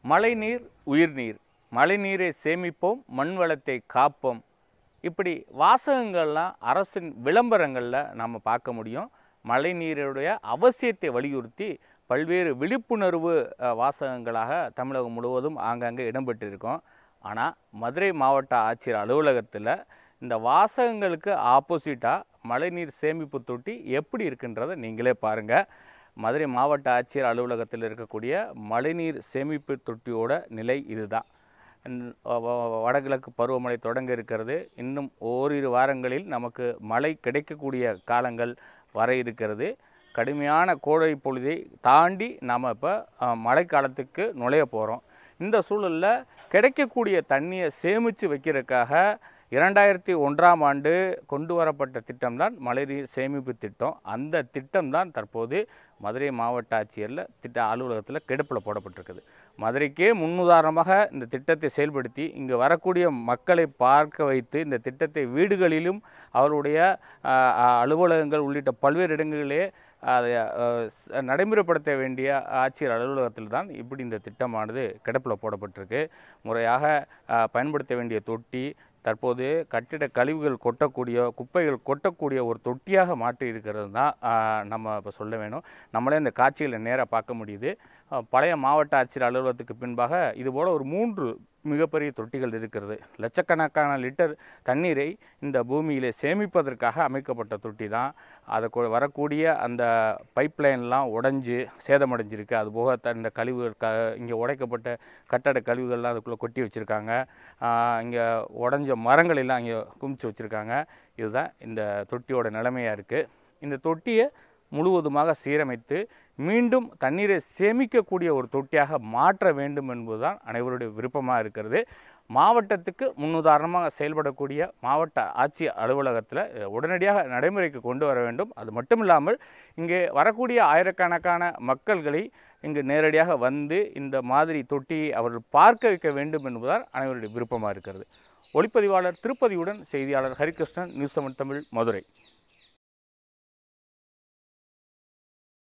மழைநீர் உயிர்நீர் மழைநீரை சேமிப்போம் மண் வளத்தை காப்போம் இப்படி வாசகங்கள்லாம் அரசின் விளம்பரங்களில் நாம் பார்க்க முடியும் மழைநீருடைய அவசியத்தை வலியுறுத்தி பல்வேறு விழிப்புணர்வு அஹ், வாசகங்களாக தமிழகம் முழுவதும் ஆங்காங்கே இடம்பெற்றிருக்கும் ஆனால் மதுரை மாவட்ட ஆட்சியர் அலுவலகத்தில் இந்த வாசகங்களுக்கு ஆப்போசிட்டாக மழைநீர் சேமிப்பு தொட்டி எப்படி இருக்குன்றதை நீங்களே பாருங்கள் மதுரை மாவட்ட ஆட்சியர் அலுவலகத்தில் இருக்கக்கூடிய மழைநீர் சேமிப்பு தொட்டியோட நிலை இதுதான் இந்த வ- வ- வடகிழக்கு பருவமழை தொடங்க இருக்கிறது இன்னும் ஓரிரு வாரங்களில் நமக்கு மழை கிடைக்கக்கூடிய காலங்கள் வர இருக்கிறது கடுமையான கோடை பொழுதை தாண்டி நாம் இப்போ மழைக்காலத்துக்கு நுழைய போகிறோம் இந்த சூழலில் கிடைக்கக்கூடிய தண்ணியை சேமித்து வைக்கிறதுக்காக இரண்டாயிரத்தி ஒன்றாம் ஆண்டு கொண்டு வரப்பட்ட திட்டம்தான் மழைநீர் சேமிப்பு திட்டம் அந்த திட்டம்தான் தற்போது மதுரை மாவட்ட ஆட்சியரில் திட்ட அலுவலகத்தில் கிடப்பில் போடப்பட்டிருக்குது மதுரைக்கே முன்னுதாரணமாக இந்த திட்டத்தை செயல்படுத்தி இங்கு வரக்கூடிய மக்களை பார்க்க வைத்து இந்த திட்டத்தை வீடுகளிலும் அவருடைய ஆஹ், ஆஹ், அலுவலகங்கள் உள்ளிட்ட பல்வேறு இடங்களிலே அதை ஆஹ், ஸ்- நடைமுறைப்படுத்த வேண்டிய ஆட்சியர் அலுவலகத்தில் தான் இப்படி இந்த திட்டமானது கிடப்பில் போடப்பட்டிருக்கு முறையாக ஆஹ், பயன்படுத்த வேண்டிய தொட்டி தற்போது கட்டிட கழிவுகள் கொட்டக்கூடிய குப்பைகள் கொட்டக்கூடிய ஒரு தொட்டியாக மாற்றி இருக்கிறது தான் ஆஹ், நம்ம இப்போ சொல்ல வேணும் நம்மளே இந்த காட்சிகளை நேராக பார்க்க முடியுது ஆஹ், பழைய மாவட்ட ஆட்சியர் அலுவலகத்துக்கு பின்பாக இதுபோல் ஒரு மூன்று மிகப்பெரிய தொட்டிகள் இருக்கிறது லட்சக்கணக்கான லிட்டர் தண்ணீரை இந்த பூமியிலே சேமிப்பதற்காக அமைக்கப்பட்ட தொட்டி தான் அதை கொ- வரக்கூடிய அந்த பைப் லைன்லாம் உடைஞ்சு சேதமடைஞ்சிருக்கு அதுபோக த- இந்த கழிவுகள் க இங்கே உடைக்கப்பட்ட கட்டட கழிவுகள்லாம் அதுக்குள்ளே கொட்டி வச்சுருக்காங்க இங்கே உடஞ்ச மரங்கள் எல்லாம் இங்கே குமிச்சு வச்சுருக்காங்க இதுதான் இந்த தொட்டியோட நிலைமையாக இருக்குது இந்த தொட்டியை முழுவதுமாக சீரமைத்து மீண்டும் தண்ணீரை சேமிக்கக்கூடிய ஒரு தொட்டியாக மாற்ற வேண்டும் என்பதுதான் அனைவருடைய விருப்பமாக இருக்கிறது மாவட்டத்துக்கு முன்னுதாரணமாக செயல்படக்கூடிய மாவட்ட ஆட்சி அலுவலகத்தில் இதை உடனடியாக நடைமுறைக்கு கொண்டு வர வேண்டும் அது மட்டும் இல்லாமல் இங்கே வரக்கூடிய ஆயிரக்கணக்கான மக்கள்களை இங்கு நேரடியாக வந்து இந்த மாதிரி தொட்டியை அவர்கள் பார்க்க வைக்க வேண்டும் என்பதுதான் அனைவருடைய விருப்பமாக இருக்கிறது ஒளிப்பதிவாளர் திருப்பதியுடன் செய்தியாளர் ஹரிகிருஷ்ணன் நியூஸ் செவன் தமிழ் மதுரை